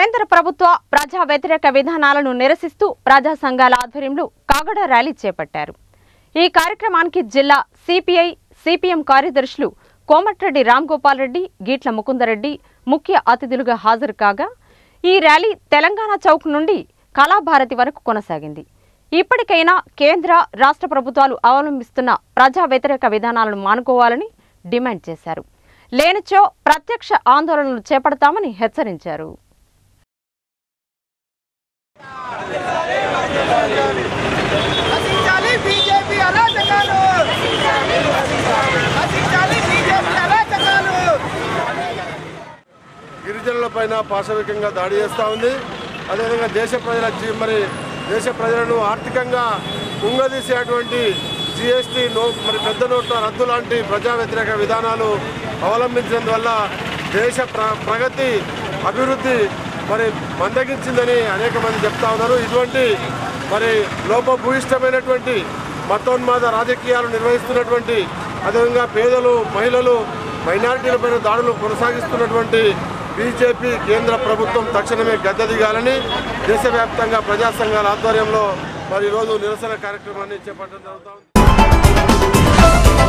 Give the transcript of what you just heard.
కేంద్ర ప్రభుత్వ ప్రజా వ్యతిరేక విధానాలను నిరసిస్తూ ప్రజా సంఘాల ఆధ్వర్యంలో కాగడ ర్యాలీ చేపట్టారు ఈ కార్యక్రమానికి జిల్లా సిపిఐ సిపిఎం కార్యదర్శులు కోమటిరెడ్డి రామ్ గోపాల్ రెడ్డి గీట్ల ముకుందరెడ్డి ముఖ్య అతిథులుగా హాజరు కాగా ఈ ర్యాలీ తెలంగాణ చౌక్ నుండి కళాభారతి వరకు కొనసాగింది ఇప్పటికైనా కేంద్ర రాష్ట్ర ప్రభుత్వాలు అవలంబిస్తున్న ప్రజా వ్యతిరేక విధానాలను మానుకోవాలని డిమాండ్ చేశారు లేనిచో ప్రత్యక్ష ఆందోళనలు చేపడతామని హెచ్చరించారు నశించాలి బీజేపీ అరాచకాలు నశించాలి బీజేపీ అరాచకాలు గిరిజనుల పైన పాశవికంగా దాడి చేస్తూ ఉంది అదేవిధంగా దేశ ప్రజల జీ- మరి దేశ ప్రజలను ఆర్థికంగా కుంగదీసేటువంటి జిఎస్టీ నో మరి పెద్ద నోట్ల రద్దు లాంటి ప్రజా వ్యతిరేక విధానాలు అవలంబించినందువల్ల దేశ ప్ర ప్రగతి అభివృద్ధి మరి మందగించిందని అనేక మంది చెప్తా ఉన్నారు ఇటువంటి మరి లోపభూయిష్టమైనటువంటి మతోన్మాద రాజకీయాలు నిర్వహిస్తున్నటువంటి అదేవిధంగా పేదలు మహిళలు మైనారిటీలపైన దాడులు కొనసాగిస్తున్నటువంటి బీజేపీ కేంద్ర ప్రభుత్వం తక్షణమే గద్దె దిగాలని దేశవ్యాప్తంగా ప్రజా సంఘాల ఆధ్వర్యంలో మరి ఈరోజు నిరసన కార్యక్రమాన్ని చేపట్టడం జరుగుతూ ఉంది